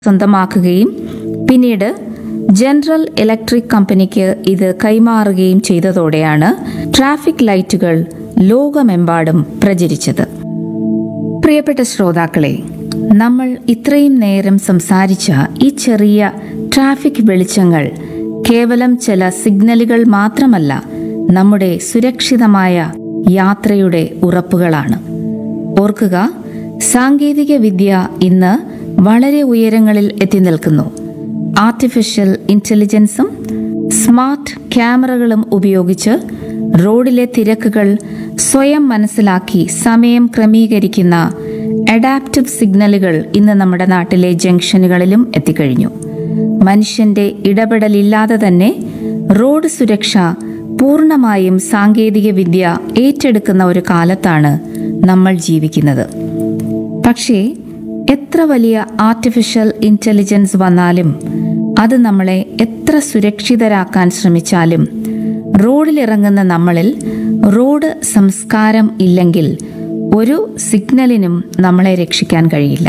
സ്വന്തമാക്കുകയും പിന്നീട് general electric കമ്പനിക്ക് ഇത് കൈമാറുകയും ചെയ്തതോടെയാണ് ട്രാഫിക് ലൈറ്റുകൾ ലോകമെമ്പാടും പ്രചരിച്ചത് പ്രിയപ്പെട്ട ശ്രോതാക്കളെ നമ്മൾ ഇത്രയും നേരം സംസാരിച്ച ഈ ചെറിയ ട്രാഫിക് വെളിച്ചങ്ങൾ കേവലം ചില സിഗ്നലുകൾ മാത്രമല്ല നമ്മുടെ സുരക്ഷിതമായ യാത്രയുടെ ഉറപ്പുകളാണ് ഓർക്കുക സാങ്കേതിക വിദ്യ ഇന്ന് വളരെ ഉയരങ്ങളിൽ എത്തി നിൽക്കുന്നു ആർട്ടിഫിഷ്യൽ ഇന്റലിജൻസും സ്മാർട്ട് ക്യാമറകളും ഉപയോഗിച്ച് റോഡിലെ തിരക്കുകൾ സ്വയം മനസ്സിലാക്കി സമയം ക്രമീകരിക്കുന്ന അഡാപ്റ്റീവ് സിഗ്നലുകൾ ഇന്ന് നമ്മുടെ നാട്ടിലെ ജംഗ്ഷനുകളിലും എത്തിക്കഴിഞ്ഞു മനുഷ്യന്റെ ഇടപെടലില്ലാതെ തന്നെ റോഡ് സുരക്ഷ പൂർണ്ണമായും സാങ്കേതിക വിദ്യ ഏറ്റെടുക്കുന്ന ഒരു കാലത്താണ് നമ്മൾ ജീവിക്കുന്നത് പക്ഷേ എത്ര വലിയ ആർട്ടിഫിഷ്യൽ ഇന്റലിജൻസ് വന്നാലും അത് നമ്മളെ എത്ര സുരക്ഷിതരാക്കാൻ ശ്രമിച്ചാലും റോഡിലിറങ്ങുന്ന നമ്മളിൽ റോഡ് സംസ്കാരം ഇല്ലെങ്കിൽ ഒരു സിഗ്നലിനും നമ്മളെ രക്ഷിക്കാൻ കഴിയില്ല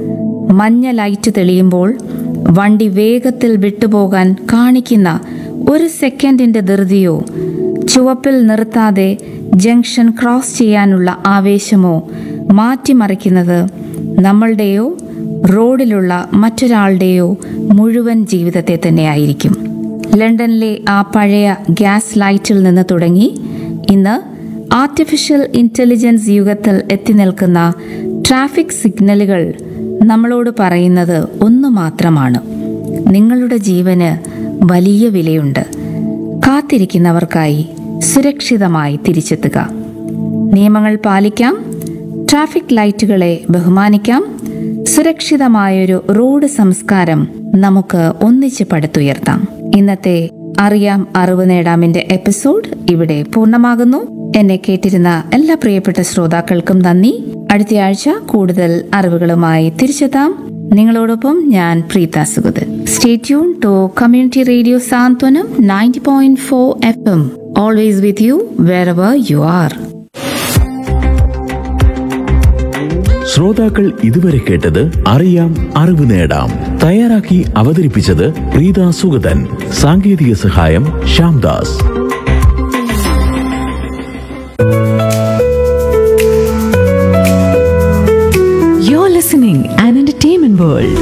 മഞ്ഞ ലൈറ്റ് തെളിയുമ്പോൾ വണ്ടി വേഗത്തിൽ വിട്ടുപോകാൻ കാണിക്കുന്ന ഒരു സെക്കൻഡിന്റെ ധൃതിയോ ചുവപ്പിൽ നിർത്താതെ ജംഗ്ഷൻ ക്രോസ് ചെയ്യാനുള്ള ആവേശമോ മാറ്റിമറിക്കുന്നത് നമ്മളുടെയോ റോഡിലുള്ള മറ്റൊരാളുടെയോ മുഴുവൻ ജീവിതത്തെ തന്നെയായിരിക്കും ലണ്ടനിലെ ആ പഴയ ഗ്യാസ് ലൈറ്റിൽ നിന്ന് തുടങ്ങി ഇന്ന് ആർട്ടിഫിഷ്യൽ ഇന്റലിജൻസ് യുഗത്തിൽ എത്തി നിൽക്കുന്ന ട്രാഫിക് സിഗ്നലുകൾ നമ്മളോട് പറയുന്നത് ഒന്നു മാത്രമാണ് നിങ്ങളുടെ ജീവന് വലിയ വിലയുണ്ട് കാത്തിരിക്കുന്നവർക്കായി സുരക്ഷിതമായി തിരിച്ചെത്തുക നിയമങ്ങൾ പാലിക്കാം ട്രാഫിക് ലൈറ്റുകളെ ബഹുമാനിക്കാം സുരക്ഷിതമായൊരു റോഡ് സംസ്കാരം നമുക്ക് ഒന്നിച്ച് പടുത്തുയർത്താം ഇന്നത്തെ അറിയാം അറിവ് നേടാമിന്റെ എപ്പിസോഡ് ഇവിടെ പൂർണ്ണമാകുന്നു എന്നെ കേട്ടിരുന്ന എല്ലാ പ്രിയപ്പെട്ട ശ്രോതാക്കൾക്കും നന്ദി അടുത്തയാഴ്ച കൂടുതൽ അറിവുകളുമായി തിരിച്ചെത്താം നിങ്ങളോടൊപ്പം ഞാൻ Preetha Sugathan stay tune to community radio Santhwanam ninety point four F M always with you wherever you are ശ്രോതാക്കൾ ഇതുവരെ കേട്ടത് അറിയാം അറിവ് നേടാം തയ്യാറാക്കി അവതരിപ്പിച്ചത് പ്രീത സുഗതൻ സാങ്കേതിക സഹായം Shyamdas You're listening an entertainment world.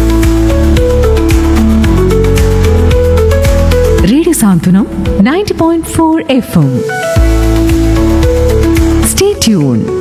Radio Santunam 90.4 FM. Stay tuned.